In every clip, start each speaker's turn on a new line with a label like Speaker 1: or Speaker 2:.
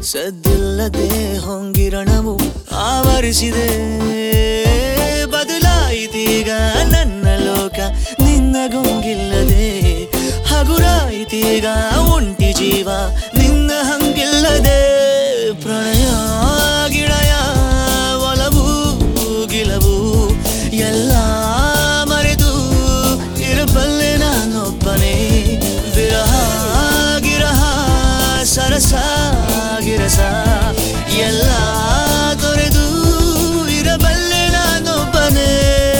Speaker 1: ಸದ್ದಿಲ್ಲದೆ ಹೊಂಗಿರಣವು ಆವರಿಸಿದೆ ಬದಲಾಯಿತೀಗ ನನ್ನ ಲೋಕ ನಿನ್ನ ಗೊಂಗಿಲ್ಲದೆ ಹಗುರಾಯಿತೀಗ ಒಂಟಿ ಜೀವ ನಿನ್ನ ಹಂಗಿಲ್ಲದೆ ಪ್ರಣಯ ಗಿಣಯ ಒಲವು ಗಿಲವು ಎಲ್ಲ ಮರೆತು ಇರಬಲ್ಲೆ ನಾನೊಬ್ಬನೇ ವಿರಹ ಗಿರಹ ಸರಸ ಗಿರಸ ಎಲ್ಲ ತೊರೆದು ಇರಬಲ್ಲೆ ನಾನೊಬ್ಬನೇ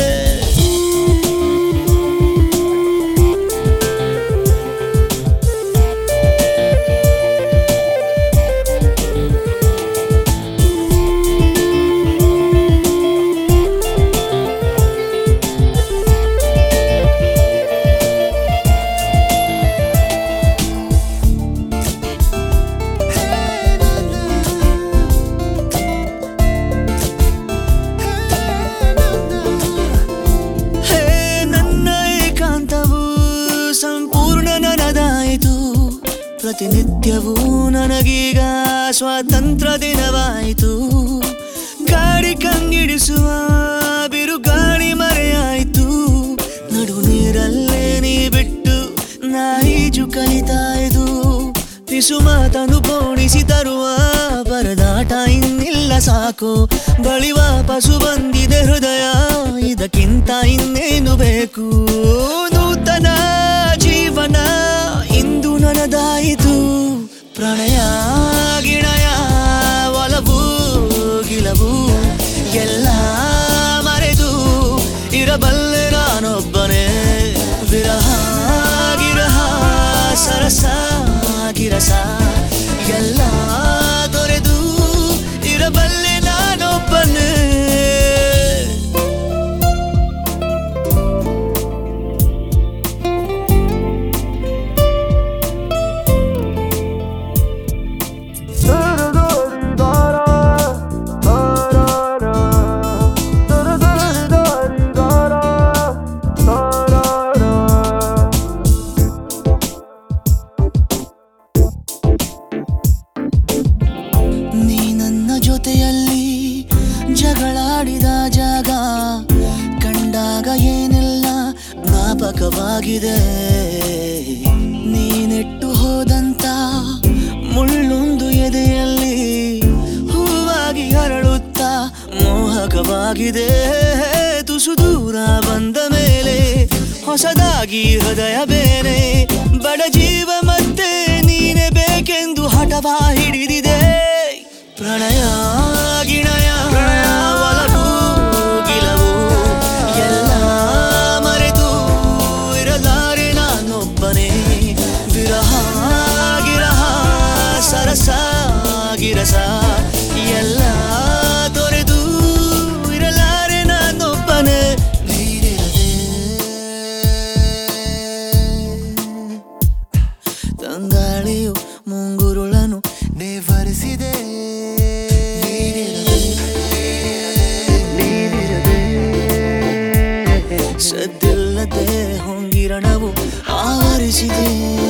Speaker 1: ಹೇ ನನ್ನ ಏಕಾಂತವು ಸಂಪೂರ್ಣ ನನದಾಯಿತು ಪ್ರತಿನಿತ್ಯವೂ ನನಗೀಗ ಸ್ವಾತಂತ್ರ್ಯ ದಿನವಾಯಿತು ಗಾಡಿ ಕಂಗಿಡಿಸುವ ಬಿರುಗಾಳಿ ಮರೆಯಾಯಿತು ನಡು ನೀರಲ್ಲೇ ನೀ ಬಿಟ್ಟು ನಾ ಈಜು ಕಲಿತಾಯ್ದು ಪಿಸು ಮಾತನು ಪೋಣಿಸಿ ತರುವ ಪರದಾಟ ಇನ್ನಿಲ್ಲ ಸಾಕು ಬಳಿ ವಾಪಸು ಬಂದಿದೆ ಹೃದಯ ಇದಕ್ಕಿಂತ ಇನ್ನೇನು ಬೇಕು ನೂತನ ಜೀವನ ಇಂದು ನನದಾಯಿತು ಪ್ರಣಯ ಗಿಣಯ ಒಲವು ಗಿಲವು ಎಲ್ಲ ಮರೆತು ಇರಬಲ್ಲೆ ನಾನೊಬ್ಬನೇ ವಿರಹ ಗಿರಹ ಸರಸ ಗಿರಸ ಎಲ್ಲ ತೊರೆದು ಇರಬಲ್ಲೆ ನಾನೊಬ್ಬನೇ ನೀ ನನ್ನ ಜೊತೆಯಲ್ಲಿ ಜಗಳಾಡಿದ ಜಾಗ ಕಂಡಾಗ ಏನೆಲ್ಲ ಜ್ಞಾಪಕವಾಗಿದೆ ನೀನೆಟ್ಟು ಹೋದಂತ ಮುಳ್ಳೊಂದು ಎದೆಯಲ್ಲಿ ಹೂವಾಗಿ ಹರಡುತ್ತಾ ಮೋಹಕವಾಗಿದೆ ತುಸು ದೂರ ಬಂದ ಮೇಲೆ ಹೊಸದಾಗಿ ಹೃದಯ ಬೇರೆ ಬಡ ಜೀವ ಮತ್ತೆ ನೀನೆ ಬೇಕೆಂದು ಹಠವ ಹಿಡಿದಿದೆ ಪ್ರಣಯ ಗಿಣಯ ಒಲವು ಗಿಲವು ಎಲ್ಲ ಮರೆತು ಇರಲಾರೆ ನಾನೊಬ್ಬನೇ ವಿರಹ ಗಿರಹ ಸರಸ ಗಿರಸ ಎಲ್ಲ ತೊರೆದು ಇರಲಾರೆ ನಾನೊಬ್ಬನೇ ನೀರಿರದೆ ತಂಗಾಳಿಯು ಮುಂಗುರುಳನು ನೇವರಿಸಿದೆ ಸದ್ದಿಲ್ಲದೆ ಹೊಂಗಿರಣವು ಆವರಿಸಿದೆ